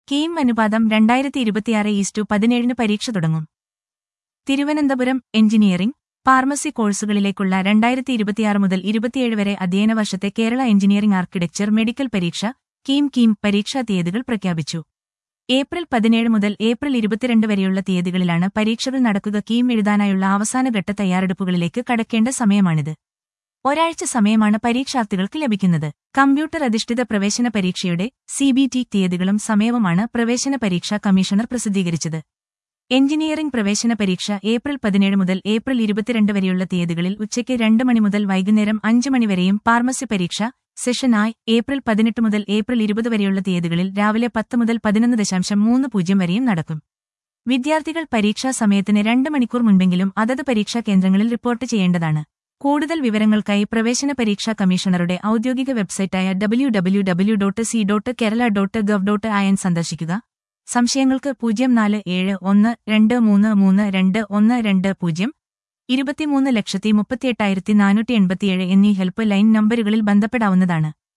കീം അനുപാതം രണ്ടായിരത്തി ഇരുപത്തിയാറ് ഈസ്റ്റു പതിനേഴിന് പരീക്ഷ തുടങ്ങും തിരുവനന്തപുരം എഞ്ചിനീയറിംഗ് ഫാർമസി കോഴ്സുകളിലേക്കുള്ള രണ്ടായിരത്തി ഇരുപത്തിയാറ് മുതൽ ഇരുപത്തിയേഴ് വരെ അധ്യയന വർഷത്തെ കേരള എഞ്ചിനീയറിംഗ് ആർക്കിടെക്ചർ മെഡിക്കൽ പരീക്ഷ കീം കീം പരീക്ഷാ തീയതികൾ പ്രഖ്യാപിച്ചു ഏപ്രിൽ പതിനേഴ് മുതൽ ഏപ്രിൽ ഇരുപത്തിരണ്ട് വരെയുള്ള തീയതികളിലാണ് പരീക്ഷകൾ നടക്കുക കീം എഴുതാനായുള്ള അവസാനഘട്ട തയ്യാറെടുപ്പുകളിലേക്ക് കടക്കേണ്ട സമയമാണിത് ഒരാഴ്ച സമയമാണ് പരീക്ഷാർത്ഥികൾക്ക് ലഭിക്കുന്നത് കമ്പ്യൂട്ടർ അധിഷ്ഠിത പ്രവേശന പരീക്ഷയുടെ സിബിടി തീയതികളും സമയവുമാണ് പ്രവേശന പരീക്ഷാ കമ്മീഷണർ പ്രസിദ്ധീകരിച്ചത് എഞ്ചിനീയറിംഗ് പ്രവേശന പരീക്ഷ ഏപ്രിൽ പതിനേഴ് മുതൽ ഏപ്രിൽ ഇരുപത്തിരണ്ട് വരെയുള്ള തീയതികളിൽ ഉച്ചയ്ക്ക് രണ്ട് മണി മുതൽ വൈകുന്നേരം അഞ്ച് മണിവരെയും ഫാർമസി പരീക്ഷ സെഷൻ ആയി ഏപ്രിൽ പതിനെട്ട് മുതൽ ഏപ്രിൽ ഇരുപത് വരെയുള്ള തീയതികളിൽ രാവിലെ പത്ത് മുതൽ പതിനൊന്ന് ദശാംശം മൂന്ന് പൂജ്യം വരെയും നടക്കും വിദ്യാർത്ഥികൾ പരീക്ഷാ സമയത്തിന് രണ്ട് മണിക്കൂർ മുൻപെങ്കിലും അതത് പരീക്ഷാ കേന്ദ്രങ്ങളിൽ റിപ്പോർട്ട് ചെയ്യേണ്ടതാണ് കൂടുതൽ വിവരങ്ങൾക്കായി പ്രവേശന പരീക്ഷാ കമ്മീഷണറുടെ ഔദ്യോഗിക വെബ്സൈറ്റായ W W W dot C dot Kerala dot gov dot I N സന്ദർശിക്കുക സംശയങ്ങൾക്ക് പൂജ്യം നാല് ഏഴ് ഒന്ന് രണ്ട് മൂന്ന് മൂന്ന് രണ്ട് ഒന്ന് രണ്ട് പൂജ്യം ഇരുപത്തിമൂന്ന് ലക്ഷത്തി മുപ്പത്തിയെട്ടായിരത്തി നാനൂറ്റി എൺപത്തിയേഴ് എന്നീ ഹെൽപ്പ് ലൈൻ നമ്പരുകളിൽ ബന്ധപ്പെടാവുന്നതാണ്